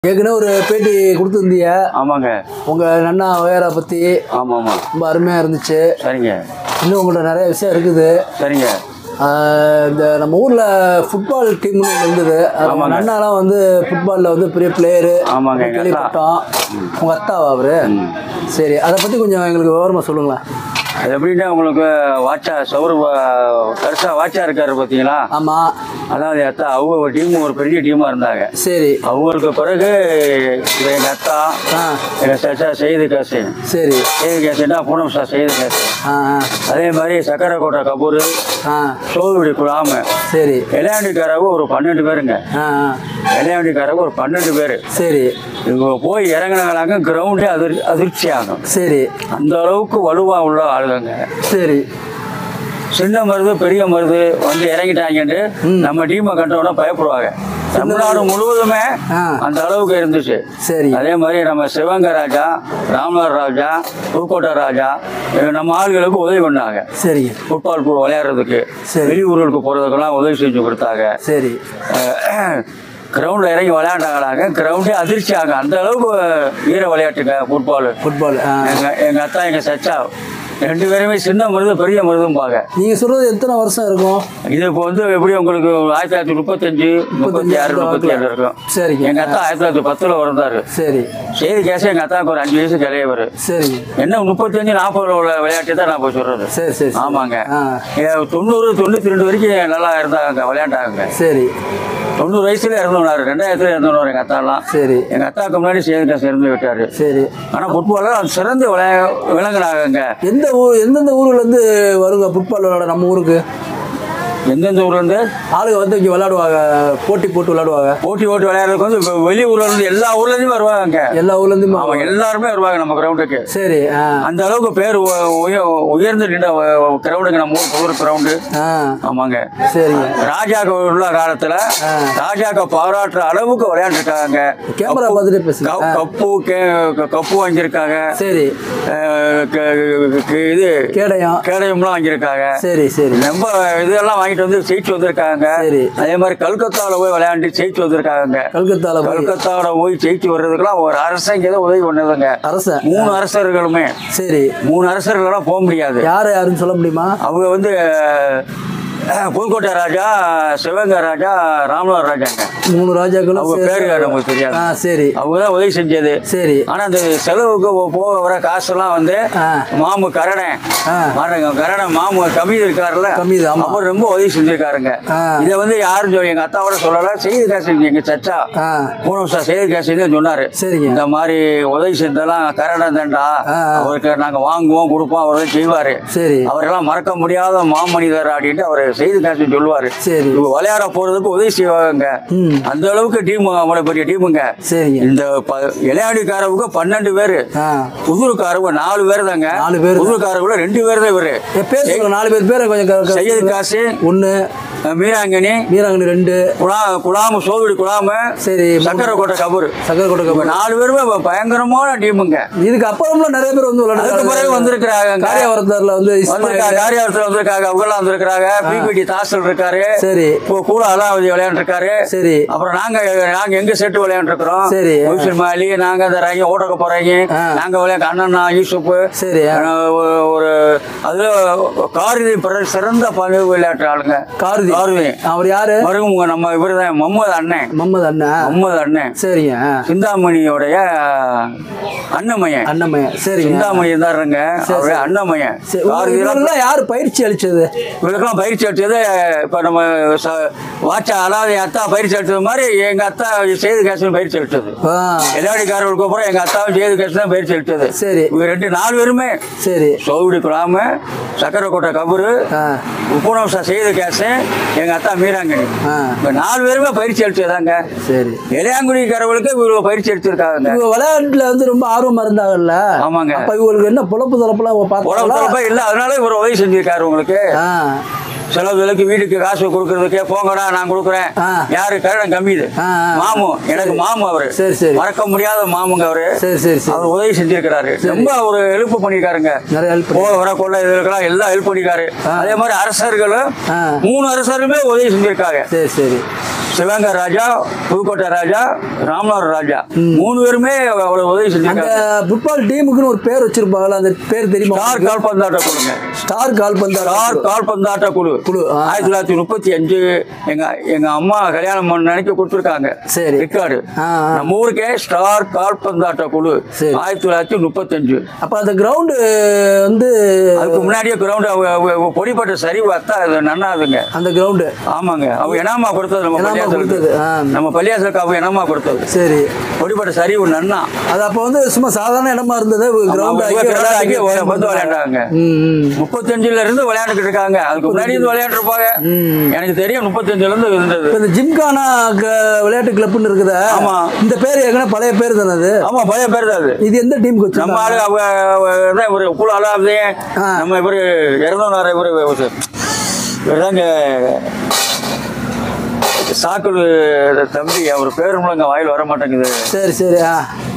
ஏற்கனவே ஒரு பேட்டி கொடுத்துருந்தீங்க ஆமாங்க உங்க நன்னா வேற பத்தி ஆமாம் ஆமாம் ரொம்ப அருமையா இருந்துச்சு சரிங்க இன்னும் உங்கள்ட்ட நிறைய விஷயம் இருக்குது சரிங்க ஆஹ் இந்த நம்ம ஊர்ல ஃபுட்பால் டீம்னு ஒண்ணு இருந்தது அது ஆமாங்க. நன்னாலாம் வந்து ஃபுட்பால்ல வந்து பெரிய பிளேயரு ஆமாங்க, எங்க அத்தா. கேள்விப்பட்டோம் உங்க அத்தாவா அவரு சரி அதை பத்தி கொஞ்சம் எங்களுக்கு விவரமா சொல்லுங்களேன் அது எப்படின்னா உங்களுக்கு வாட்சா சவுறு பெருசாக வாட்சா இருக்காரு பார்த்தீங்களா ஆமா அதாவது அத்தா அவங்க ஒரு டீம் ஒரு பெரிய டீமாக இருந்தாங்க சரி அவங்களுக்கு பிறகு இது எங்கள் அத்தா ஆ எங்கள் சச்சா செய்து காசு சரி செய்து காசுன்னா பூனம் சா செய்து காசு ஆ ஆ, அதே மாதிரி சக்கரை கோட்டை கபூர் ஆ சோதுபடி குழாம சரி இளையாண்டிக்காரங்க ஒரு பன்னெண்டு பேருங்க ஆ ஆ இளையாண்டிக்காரங்க ஒரு பன்னெண்டு பேர் சரி இவங்க போய் இறங்கினாங்களாங்க கிரவுண்டே அதிர் அதிர்ச்சி ஆகும் சரி அந்த அளவுக்கு வலுவாக உள்ள ஆளுங்க சரி சின்ன மருது பெரிய மருது வந்து இறங்கிட்டாங்கன்ட்டு நம்ம டீமை கண்டோன்னா பயப்படுவாங்க தமிழ்நாடு முழுவதுமே ஆ. அந்த அளவுக்கு இருந்துச்சு சரி அதே மாதிரி நம்ம சிவங்க ராஜா ராமநாத ராஜா புதுக்கோட்டை ராஜா இவங்க நம்ம ஆளுகளுக்கு உதவி பண்ணாங்க சரிங்க ஃபுட்பால் போ- விளையாடுறதுக்கு சரி. வெளியூர்களுக்கு போகிறதுக்கெல்லாம் உதவி செஞ்சு கொடுத்தாங்க சரி கிரவுண்டில் இறங்கி விளையாண்டாங்களாங்க கிரவுண்டே அதிர்ச்சி ஆகும் அந்த அளவுக்கு வீர விளையாட்டுங்க ஃபுட்பால் ஃபுட்பால் ஆ எங்கள் எங்கள் அத்தா எங்கள் சச்சா ரெண்டு பேருமே சின்ன மருது பெரிய மருதும்பாங்க நீங்க சொல்றது எத்தனை வருஷம் இருக்கும் இது இப்போ வந்து எப்படி உங்களுக்கு ஆயிரத்தி தொள்ளாயிரத்தி முப்பத்தஞ்சு முப்பத்தி ஆறு முப்பத்தி ஏழு இருக்கும் சரிங்க எங்கள் அத்தா ஆயிரத்தி தொள்ளாயிரத்தி பத்தில் பிறந்தாரு சரி சரி கேச எங்கள் அத்தாவுக்கு ஒரு அஞ்சு வயசு கிளையவர் சரிங்க என்ன முப்பத்தஞ்சு நாற்பது உள்ள விளையாட்டு தான் நான் இப்போ சொல்கிறது சரி சரி சரி. ஆமாங்க ஆ ஏ, தொண்ணூறு தொண்ணூற்றி ரெண்டு வரைக்கும் நல்லா இருந்தாங்க விளையாண்டாங்க சரி தொண்ணூறு வயசுல இறந்தவனாரு ரெண்டாயிரத்துல இறந்தவனார் எங்கள் அத்தாலாம் சரி எங்கள் அத்தாவுக்கு முன்னாடி சேதுக்காசு இறந்து விட்டார் சரி ஆனால் ஃபுட்பாலில் சிறந்து விளையா விளங்குனாங்க எந்த ஊர் எந்தெந்த ஊர்ல இருந்து வருங்க ஃபுட்பால் விளையாட நம்ம ஊருக்கு எந்தெந்த ஊர்லேருந்து ஆளுங்க வந்து இங்க விளையாடுவாங்க போட்டி போட்டு விளையாடுவாங்க போட்டி ஓட்டு விளையாடுறதுக்கு வந்து வெ- வெளி ஊர்ல இருந்து எல்லா ஊர்ல இருந்தும் வருவாங்க எல்லா ஊர்ல இருந்தும் அவங்க எல்லாருமே வருவாங்க நம்ம கிரவுண்டுக்கு சரி ஆ அந்த அளவுக்கு பேர் உ- உய- உயர்ந்து நின்ற கிரவுண்டுங்க நம்ம ஊர் புதூர் கிரவுண்டு ஆ ஆமாங்க சரிங்க ராஜாக்கு உள்ள காலத்துல ராஜாக்க பாராட்டுற அளவுக்கு விளையாண்டுருக்காங்க கேமரா பார்த்துட்டு பேசுங்க ஆ, கப்பு கே- கப்பு வாங்கியிருக்காங்க சரி அஹ் க- க- இது கேடயம் கேடயம்லாம் வாங்கியிருக்காங்க சரி சரி ரொம்ப இதெல்லாம் வாங்கிட்டு வந்து ஜெயிச்சு வந்திருக்காங்க சரி. அதே மாதிரி கல்கத்தாவில் போய் விளையாண்டு ஜெயிச்சு வந்திருக்காங்க கல்கத்தால போய் கல்கத்தாவில் போய் ஜெயிச்சு வர்றதுக்கெல்லாம் ஒரு அரசங்க ஏதோ உதவி பண்ணுதுங்க அரசன் மூணு அரசர்களுமே சரி மூணு அரசர்களெல்லாம் போக முடியாது யாரு யாருன்னு சொல்ல முடியுமா அவங்க வந்து அஹ், புதுக்கோட்டை ராஜா சிவகங்கை ராஜா ராமநாத ராஜாங்க மூணு ராஜாக்களும் அவங்க சேர்த்து- பேரு நமக்கு தெரியாது ஆ சரி அவங்க தான் உதவி செஞ்சது சரி ஆனா அந்த செலவுக்கு போ- போக வர காசெல்லாம் வந்து ஆ. மாமு கரணை ஆ. மாறங்க கரணை மாமு கமீது இருக்காருல்ல கமீது, ஆமா. அவர் ரொம்ப உதவி செஞ்சிருக்காருங்க ஆ. இதை வந்து யாரும் சொல்லி எங்க அத்தாவோட சொல்லல செய்தி காசு எங்க சச்சா ஆ மூணு சார் செய்தி காசு தான் சொன்னாரு சரிங்க இந்த மாதிரி உதவி செஞ்சதெல்லாம் கரணை தண்டா ஆ, ஆ. அவருக்கு நாங்க வாங்குவோம் கொடுப்போம் அவர் வந்து செய்வாரு சரி அவரெல்லாம் மறக்க முடியாத மாமனிதர் அப்படின்ட்டு அவர் செய்தி காசு சொல்லுவாரு சரி இவங்க விளையாட போறதுக்கு உதவி செய்வாங்க ம் அந்த அளவுக்கு டீம் அவ்வளவு பெரிய டீமுங்க சரிங்க இந்த ப- இளையாடிக்காரவுக்கு பன்னெண்டு பேரு ஆ புதுருக்காரவுக்கு நாலு பேர் தாங்க நாலு பேரு தான். புதுருக்காரவுல ரெண்டு பேர் தான் இவரு என் பேர் சொல்லுங்க நாலு பேர் பேரை கொஞ்சம் க- க- சையது காசு ஒண்ணு அஹ் மீராங்கனி மீராங்கனி ரெண்டு குலா குலாம சோதரி குலாம சரி சக்கரை கோட்டை கபூர் சக்கரை கொட்டை இவங்க நாலு பேருமே ப- பயங்கரமான டீமுங்க இதுக்கு அப்புறம்லாம் நிறைய பேர் வந்து அதுக்கு பிறகு விளையாடுறாங்க வந்திருக்கிறாங்க காரியாவரத்துல வந்து இஸ்மாயில் வந்திருக்காங்க காரியாவரத்தில் வந்திருக்காங்க அவங்கெல்லாம் வந்திருக்கிறாங்க பிபிடி தாசல் இருக்காரு சரி இப்போ கூட அலாவதி விளையாண்டுருக்காரு சரி அப்புறம் நாங்க நாங்க எங்க செட்டு விளையாண்டுருக்கிறோம் சரி. மாலி நாங்க இந்த ரங்கி ஓட்டக்க போறீங்க ஆ. நாங்க விளையாண்டு அண்ணா யூசுப் சரி ஒரு அதுல காரிதி பிற- சிறந்த பங்கு விளையாட்டு ஆளுங்க காருதி காருதி அவர் யாரு மருங்க நம்ம இவருதான் முகமது அண்ணன் முகமது அண்ணா முகமது அண்ணன் சரிங்க ஆ. சிந்தாமணியோடைய அண்ணமையன் அண்ணமையன் சரிங்க சிந்தாமணி தாருங்க அவருடைய அண்ணமையன் சரி காரிதிலாம் இவங்களுக்கெல்லாம் யாரு பயிற்சி அளிச்சது இவருக்கெல்லாம் பயிற்சி அடிச்சது இப்போ நம்ம ச- வாட்சா அதாவது என் அத்தா பயிற்சி அடிச்சது மாதிரி எங்க அத்தா சேது கேசன் பயிற்சி அடிச்சது ஆ எல்லாடிக்காரர்களுக்கு அப்புறம் எங்க அத்தாவும் சேது கேசன் தான் பயிற்சி அடிச்சது சரி இவங்க ரெண்டு நாலு பேருமே சரி சோகுடி குழாம சக்கரை கோட்டை கபூரு ஆ உப்புணம் செய்து கேசன் எங்க அத்தா மீராங்கனி ஆ இவங்க நாலு பேருமே பயிற்சி அடிச்சதாங்க சரி இளையாங்குடிக்காரர்களுக்கு இவங்க பயிற்சி அடிச்சிருக்காங்க இவங்க விளையாட்டுல வந்து ரொம்ப ஆர்வமா இருந்தாங்கல்ல ஆமாங்க அப்ப இவங்களுக்கு என்ன பொழப்பு தரப்புல அவங்க உடம்பு பார்த்தாங்களா இல்ல அதனால இவர் உதவி செஞ்சிருக்காரு உங்களுக்கு ஆ செலவு விலைக்கு வீட்டுக்கு காசு கொடுக்கறதுக்கே போங்கடா நான் கொடுக்குறேன் ஆ. யாரு கரணம் கம்மி இது ஆ, ஆ. மாமு எனக்கு மாமு அவரு சரி, சரி. மறக்க முடியாத மாமுங்க அவரு சரி சரி சரி அவர் உதவி செஞ்சிருக்கிறாரு ரொம்ப ஒரு ஹெல்ப் பண்ணிருக்காருங்க நிறைய ஹெல்ப் போக வர கொள்ள இதுக்கெல்லாம் எல்லாம் ஹெல்ப் பண்ணிருக்காரு அதே மாதிரி அரசர்களும் ஆ. மூணு அரசருமே உதவி செஞ்சிருக்காங்க சரி சரி சிவகங்கை ராஜா புதுக்கோட்டை ராஜா ராமநாதர் ராஜா மூணு பேருமே அவ்வளவு உதவி அந்த செஞ்சிருக்காங்க ஃபுட்பால் டீமுக்குன்னு ஒரு பேர் வச்சிருப்பாங்களா அந்த பேர் தெரியுமா ஸ்டார் கால்பந்தாட்ட குழுங்க ஸ்டார் கால்பந்தார் ஸ்டார் கால்பந்தாட்ட குழு குழு, ஆ. ஆயிரத்தி தொள்ளாயிரத்தி முப்பத்தி அஞ்சு எங்க எங்க அம்மா கல்யாணம் பண்ண நினைக்க கொடுத்துருக்காங்க சரி. ரெக்கார்டு ஆ, ஆ. நம்ம ஊருக்கே ஸ்டார் கால்பந்தாட்ட குழு சரி. ஆயிரத்தி தொள்ளாயிரத்தி முப்பத்தஞ்சு அப்ப அந்த கிரவுண்டு வந்து அதுக்கு முன்னாடியே கிரவுண்ட் பொடிப்பட்ட சரிவு அத்தா அது நன்னாதுங்க அந்த கிரவுண்டு ஆமாங்க அவங்க இனாமா கொடுத்தது நம்ம இனாமா பள்ளியாசலுக்கு கொடுத்தது, ஆ. நம்ம பள்ளியாசலுக்கு அவங்க இனாமா கொடுத்தது சரி பொடிப்பட்ட சரிவு நன்னா அது அப்ப வந்து சும்மா சாதாரண இடமா இருந்தது கிரவுண்ட் அவங்க ground ஆக்கி வந்து விளையாண்டாங்க முப்பத்தஞ்சுல இருந்து விளையாண்டுட்டு இருக்காங்க அதுக்கு முன்னாடி இருந்து விளையாண்டுருப்பாங்க எனக்கு தெரியும் முப்பத்தஞ்சுல இருந்து இருந்தது இந்த ஜிம்கானா க- விளையாட்டு கிளப்னு இருக்குதா ஆமா. இந்த பேர் ஏற்கனவே பழைய பேர் தானே அது ஆமா பழைய பேர் தான் அது இது எந்த டீமுக்கு வச்சு நம்ம ஆளு அவங்க அவங்க தான் இவரு குழு அலாவது ஆ. நம்ம இவரு இறந்தோனார இவரு இவர்தாங்க சாக்குடு தம்பி அவர் பேரும் அங்க வாயில் வர மாட்டேங்குது சரி சரி ஆ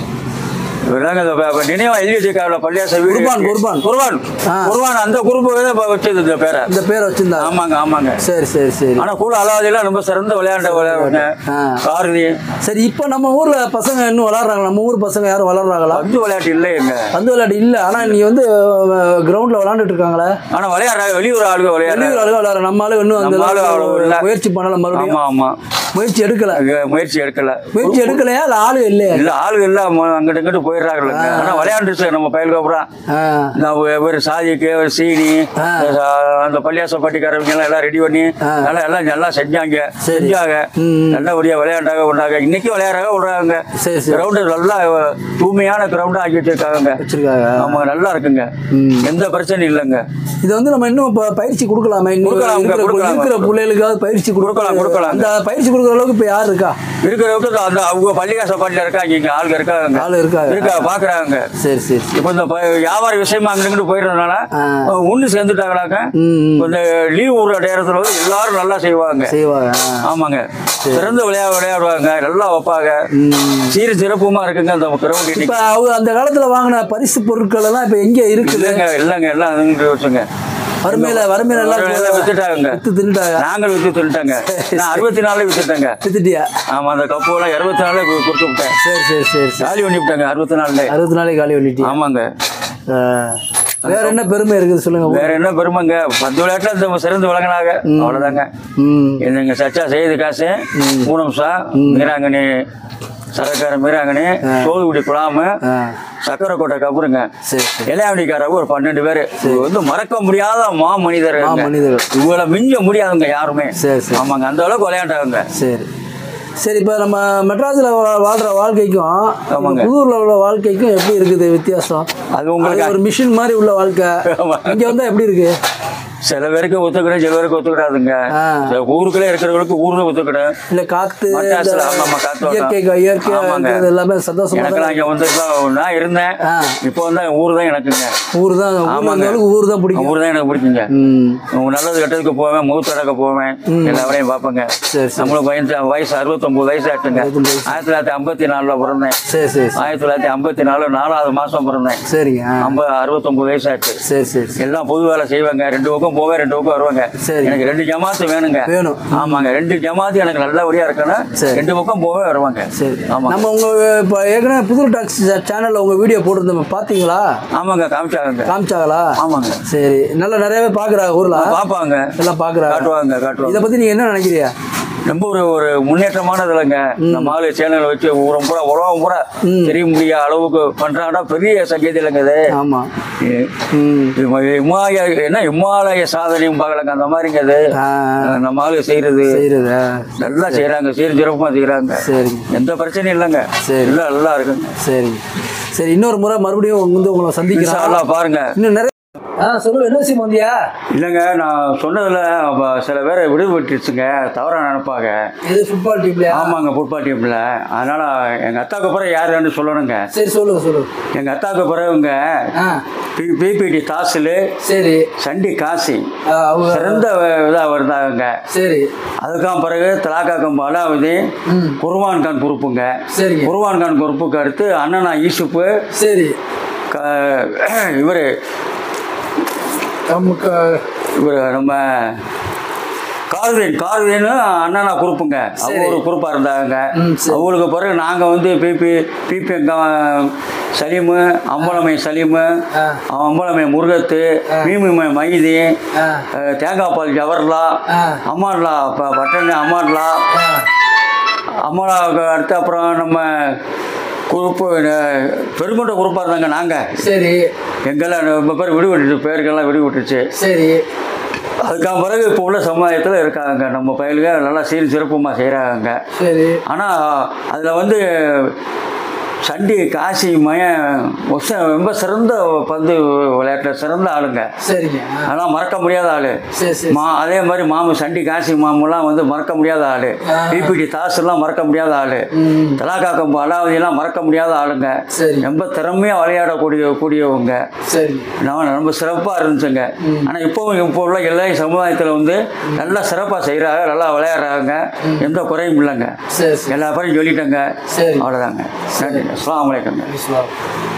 இவர்தாங்க இந்த ப- ப- நினைவா எழுதி வச்சிருக்காருல பள்ளியாச வீடு குர்பான், குர்பான். குர்பான் ஆ. குர்பான் அந்த குரூப் வச்சது இந்த பேரை இந்த பேரை வச்சிருந்தாங்க ஆமாங்க ஆமாங்க சரி சரி சரி ஆனா கூட அலாவதிலாம் ரொம்ப சிறந்த விளையாண்ட விளையாடுங்க ஆ. காரதி சரி இப்போ நம்ம ஊர்ல பசங்க இன்னும் விளாட்றாங்க நம்ம ஊர் பசங்க யாரும் விளாட்றாங்களா பந்து விளையாட்டு இல்லையங்க பந்து விளையாட்டு இல்ல ஆனா நீ வந்து கிரவுண்ட்ல விளாண்டுட்டு இருக்காங்களே ஆனா விளையாடுறாங்க வெளியூர் ஆளுங்க விளையாடுறாங்க வெளியூர் ஆளுங்க விளையாடுற நம்ம ஆளு இன்னும் அந்த நம்ம ஆளு அவ்வளவு இல்ல. முயற்சி பண்ணல மறுபடியும் ஆமா ஆமா முயற்சி எடுக்கல அங்க முயற்சி எடுக்கல முயற்சி எடுக்கலையா இல்ல ஆளு இல்லையா இல்ல ஆளுங்க இல்ல ம- அங்கிட்டு இங்கிட்டு போயிடுறாங்க ஆனா விளையாண்டுச்சு நம்ம பயலுக்கு அப்புறம் ஆ நான் ஒரு- ஒரு சாதிக்கு ஒரு சீனி ஆ. அந்த பள்ளியாச பட்டிக்காரவங்க எல்லாம் எல்லாம் ரெடி பண்ணி ஆ. நல்லா எல்லாம் நல்லா செஞ்சாங்க சரி. செஞ்சாங்க ம். நல்லபடியா விளையாண்டாங்க விடுறாங்க இன்னைக்கு விளையாடுறாங்க விடுறாங்க சரி சரி கிரவுண்டு நல்லா தூய்மையான கிரவுண்டா ஆக்கி வச்சிருக்காங்க வச்சிருக்காங்க ஆமா நல்லா இருக்குங்க ம். எந்த பிரச்சனையும் இல்லைங்க இது வந்து நம்ம இன்னும் இப்ப பயிற்சி கொடுக்கலாமே இன்னும் கொடுக்கலாங்க, இருக்கிற கொடுக்கலாங்க. இருக்கிற பிள்ளைகளுக்காவது பயிற்சி கொடுக்கலாம், கொடுக்கலாம். அந்த பயிற்சி கொடுக்குற அளவுக்கு இப்ப யார் இருக்கா இருக்கிறவங்க அந்த அவங்க பள்ளிகாச பாட்டில இருக்காங்க இங்க ஆளுங்க இருக்காங்க ஆளு இருக்காங்க. இருக்கா பாக்குறாங்க சரி சரி சரி. இப்ப இந்த ப- வியாபார விஷயமா அங்கிட்டு போயிடுறதுனால ஆ. ஒண்ணு சேர்ந்துட்டாங்களாக்க ம், ம். இப்ப இந்த லீவ் விடுற நேரத்துல வந்து எல்லாரும் நல்லா செய்வாங்க செய்வாங்க ஆ. ஆமாங்க சிறந்த விளையா விளையாடுவாங்க நல்லா வைப்பாங்க சீர சிறப்புமா இருக்குங்க அந்த கிரவுண்ட் இப்ப இன்னைக்கு அவங்க அந்த காலத்துல வாங்கின பரிசு பொருட்கள் எல்லாம் இப்ப எங்க இருக்குது இல்லைங்க இல்லைங்க எல்லாம் அங்கிட்டு வச்சுங்க வறுமையில வறுமையில எல்லாம் எல்லாம் வித்துட்டாங்க வித்து தின்னுட்டாங்க நாங்கள் வித்து தின்ட்டாங்க நான் அறுபத்தி நாலுல வித்துட்டேங்க வித்துட்டியா ஆமா அந்த கப்பு எல்லாம் இருபத்தி நாலுல கொடுத்து விட்டேன் சரி சரி சரி சரி காலி பண்ணி விட்டாங்க அறுபத்தி நாலுல அறுபத்தி நாளைக்கு காலி பண்ணிட்டியா ஆமாங்க ஆ. வேற என்ன பெருமை இருக்குது சொல்லுங்க வேற என்ன பெருமைங்க பத்து விளையாட்டுல இந்த சிறந்து விளங்கினாங்க அவ்வளவுதாங்க ம் என்னங்க சச்சா செய்து காசு பூனம்சா மீராங்கனி சரக்கார மீராங்கனி சோதுகுடி குழாமு ஆ. சக்கரை கோட்டை கபருங்க சரி சரி இளையாவடிக்காரங்க ஒரு பன்னெண்டு பேரு இவங்க வந்து மறக்க முடியாத மா மனிதர் மா மனிதர்கள். இவங்களை மிஞ்ச முடியாதுங்க யாருமே சரி சரி ஆமாங்க அந்த அளவுக்கு விளையாண்டாங்க சரி சரி இப்போ நம்ம மெட்ராஸில் வாழ்கிற வாழ்க்கைக்கும் ஆமாங்க. புதூரில் உள்ள வாழ்க்கைக்கும் எப்படி இருக்குது வித்தியாசம் அது உங்களுக்கு அது ஒரு மிஷின் மாதிரி உள்ள வாழ்க்கை ஆமா. இங்கே வந்தால் எப்படி இருக்கு சில பேருக்கு ஒத்துக்கிடும் சில பேருக்கு ஒத்துக்கிடாதுங்க ஆ. சில ஊருக்குள்ளே இருக்கிறவங்களுக்கு ஊர்ல ஒத்துக்கிடும் இல்லை காற்று மெட்ராஸ்ல ஆமா, ஆமா, காத்தோட்டம். இயற்கை இயற்கையாக ஆமாங்க. இருக்கிறது எல்லாமே சந்தோஷமா எனக்கெல்லாம் இங்க வந்து நான் இருந்தேன் ஆ. இப்போ வந்து ஊர் தான் எனக்குங்க ஊர் தான் ஊர் ஆமாங்க. வந்தவங்களுக்கு ஊர் தான் பிடிக்கும் ஊர் தான் எனக்கு பிடிக்குங்க ம் உங்க நல்லது கெட்டதுக்கு போவேன் மூத்த நடக்க போவேன் எல்லாரையும் பார்ப்பேங்க சரி சரி நம்மளுக்கு வயசு வயசு அறுபத்தொன்பது வயசு ஆச்சுங்க அறுபத்தொன்பது வயசு. ஆயிரத்தி தொள்ளாயிரத்தி ஐம்பத்தி நாலுல பிறந்தேன் சரி சரி சரி. ஆயிரத்தி தொள்ளாயிரத்தி ஐம்பத்தி நாலு நாலாவது மாசம் பிறந்தேன் சரிங்க ஆ. ஐம்பது அறுபத்தொன்பது வயசு ஆச்சு சரி சரி சரி. எல்லாம் பொது வேலை செய்வாங்க ரெண்டு பக்கம் போவேன் ரெண்டு பக்கம் வருவாங்க சரி. எனக்கு ரெண்டு ஜமாத்து வேணுங்க வேணும் ஆமாங்க ரெண்டு ஜமாத்து எனக்கு நல்லபடியா இருக்கணும் சரி. ரெண்டு பக்கம் போவே வருவாங்க சரி ஆமாங்க நம்ம உங்க இப்போ ஏற்கனவே புது டாக்ஸ் சேனல்ல உங்க வீடியோ போட்டிருந்தோம் பாத்தீங்களா ஆமாங்க காமிச்சாங்க காமிச்சாங்களா ஆமாங்க சரி நல்லா நிறையவே பாக்குறாங்க ஊர்ல பாப்பாங்க எல்லாம் பாக்குறாங்க காட்டுவாங்க காட்டுவாங்க இதை பத்தி நீங்க என்ன நினைக்கிறீங்க ரொம்ப ஒரு ஒரு முன்னேற்றமானது இல்லைங்க நம்ம ஆளு சேனல் வச்சு ஊரம் பூரா உலகம் பூரா தெரிய முடியாத அளவுக்கு பண்றாங்கன்னா பெரிய சங்கீதம் இல்லைங்க இது ஆமா இ- ம் இம்ம- இமாலய என்ன இமாலய சாதனையும் பார்க்கலங்க அந்த மாதிரிங்க அது ஆ, நம்ம ஆளு செய்யறது செய்யறதா நல்லா செய்யறாங்க சீர் சிறப்புமா செய்யறாங்க சரிங்க எந்த பிரச்சனையும் இல்லைங்க சரி. எல்லாம் நல்லா இருக்குங்க சரிங்க சரி இன்னொரு முறை மறுபடியும் வந்து உங்களை இன்ஷா சந்திக்கிறேன் அல்லாஹ் பாருங்க இன்னும் நிறைய ஆ சொல்லு என்ன விஷயம் வந்தியா இல்லைங்க நான் சொன்னதில் அப்ப சில பேரை விடுபட்டுருச்சுங்க தவறாக நினைப்பாங்க இது ஃபுட்பால் டீம்லயா ஆமாங்க ஃபுட்பால் டீமில் அதனால் எங்கள் அத்தாவுக்கு பிறகு யாருன்னு சொல்லணுங்க சரி சொல்லுங்க சொல்லுங்க எங்கள் அத்தாவுக்கு பிறகுங்க ஆ பி பிபிடி தாசில் சரி சண்டி காசி ஆ, அவங்க சிறந்த இதாக இருந்தாங்க சரி அதுக்கான பிறகு தலாக்காக்கம் அலாவுதி ம் குருவான் கான் பொறுப்புங்க சரிங்க குருவான் கான் பொறுப்புக்கு அடுத்து அண்ணனா யூசுப்பு சரி இவர் நமக்கு இவர் நம்ம கார்வேன் கார்வேனு அண்ணனா குறுப்புங்க அவங்க ஒரு குறுப்பாக இருந்தாங்க ம், சரி. அவங்களுக்கு பிறகு நாங்கள் வந்து பிபி பிபி சலீமு அம்பலமை சலீமு ஆ. அம்பலமை முருகத்து மீமிமை மைதி ஆ அஹ், தேங்காய்பால் ஜவர்லா ஆ. அம்மாட்லா ப பட்டணி அம்மாட்லா ஆ அம்மாவுக்கு அடுத்து அப்புறம் நம்ம குரூப்பு பெருங்கொண்ட குரூப்பாக இருந்தாங்க நாங்கள் சரி எங்கெல்லாம் ரொம்ப பேர் விடுவிட்டுச்சு பேருக்கெல்லாம் விடுவிட்டுச்சு சரி அதுக்கான பிறகு இப்போ உள்ள சமுதாயத்தில் இருக்காங்க நம்ம பயலுக நல்லா சீர் சிறப்புமாக செய்கிறாங்க சரி ஆனால் அதில் வந்து சண்டி காசி மயன் ஒச ரொம்ப சிறந்த பந்து விளையாட்டில் சிறந்த ஆளுங்க சரிங்க ஆ. அதெல்லாம் மறக்க முடியாத ஆள் சரி சரி மா அதே மாதிரி மாமு சண்டி காசி மாமுலாம் வந்து மறக்க முடியாத ஆள் ஆ. பிபிடி தாஸ்லாம் மறக்க முடியாத ஆள் ம் தலாக்காக்கம் அலாவதியெல்லாம் மறக்க முடியாத ஆளுங்க சரி ரொம்ப திறமையாக விளையாடக்கூடிய கூடியவங்க சரி நான் ரொம்ப சிறப்பாக இருந்துச்சுங்க ம். ஆனால் இப்போவும் இப்போ உள்ள எல்லா சமுதாயத்தில் வந்து நல்லா சிறப்பாக செய்கிறாங்க நல்லா விளையாடுறாங்க எந்த குறையும் இல்லைங்க சரி சரி எல்லா பேரையும் சொல்லிட்டேங்க சரி அவ்வளோதாங்க நன்றி அஸ்லாம் வலைக்கங்க இஸ்லாம்